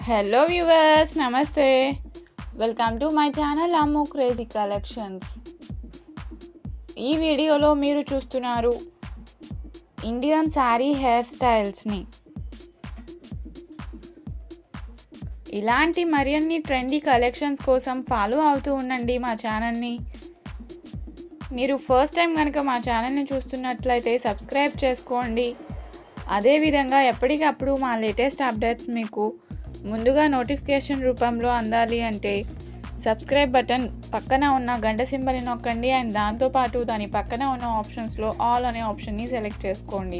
Hello viewers నమస్తే welcome to my channel Ammu crazy collections ఈ వీడియోలో మీరు చూస్తున్నారు ఇండియన్ శారీ హెయిర్ స్టైల్స్ని ఇలాంటి మరిన్ని ట్రెండీ కలెక్షన్స్ కోసం ఫాలో అవుతూ ఉండండి మా ఛానల్ని మీరు ఫస్ట్ టైం కనుక మా ఛానల్ని చూస్తున్నట్లయితే సబ్స్క్రైబ్ చేసుకోండి అదేవిధంగా ఎప్పటికప్పుడు మా లేటెస్ట్ అప్డేట్స్ మీకు ముందుగా నోటిఫికేషన్ రూపంలో అందాలి అంటే సబ్స్క్రైబ్ బటన్ పక్కన ఉన్న గంట సింబల్ని నొక్కండి అండ్ దాంతోపాటు దాని పక్కన ఉన్న ఆప్షన్స్లో ఆల్ అనే ఆప్షన్ని సెలెక్ట్ చేసుకోండి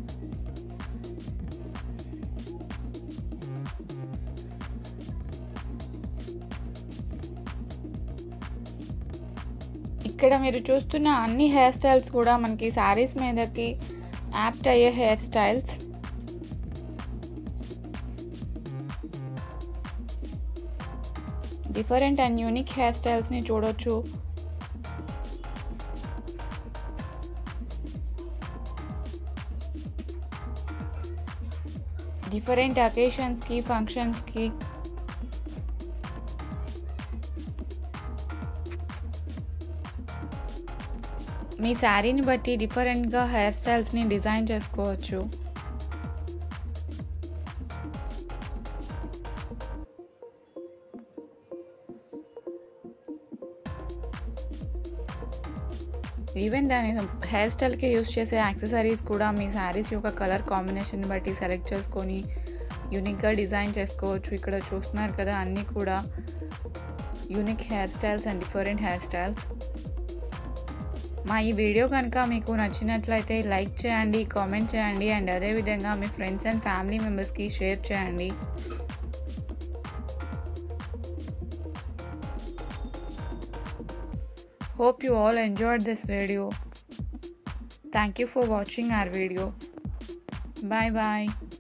ఇక్కడ మీరు చూస్తున్న అన్ని హెయిర్ స్టైల్స్ కూడా మనకి శారీస్ మీదకి యాప్ట్ అయ్యే hair styles different and unique hair స్టైల్స్ని చూడొచ్చు డిఫరెంట్ అకేషన్స్కి ఫంక్షన్స్కి మీ శారీని బట్టి డిఫరెంట్గా హెయిర్ స్టైల్స్ని డిజైన్ చేసుకోవచ్చు ఈవెన్ దాని హెయిర్ స్టైల్కి యూస్ చేసే యాక్సెసరీస్ కూడా మీ శారీస్ యొక్క కలర్ కాంబినేషన్ బట్టి సెలెక్ట్ చేసుకొని యూనిక్గా డిజైన్ చేసుకోవచ్చు ఇక్కడ చూస్తున్నారు కదా అన్నీ కూడా unique hair styles and different hair styles మా ఈ వీడియో కనుక మీకు నచ్చినట్లయితే లైక్ చేయండి కామెంట్ చేయండి అండ్ అదేవిధంగా మీ ఫ్రెండ్స్ అండ్ ఫ్యామిలీ మెంబర్స్కి షేర్ చేయండి Hope you all enjoyed this video. Thank you for watching our video. Bye bye.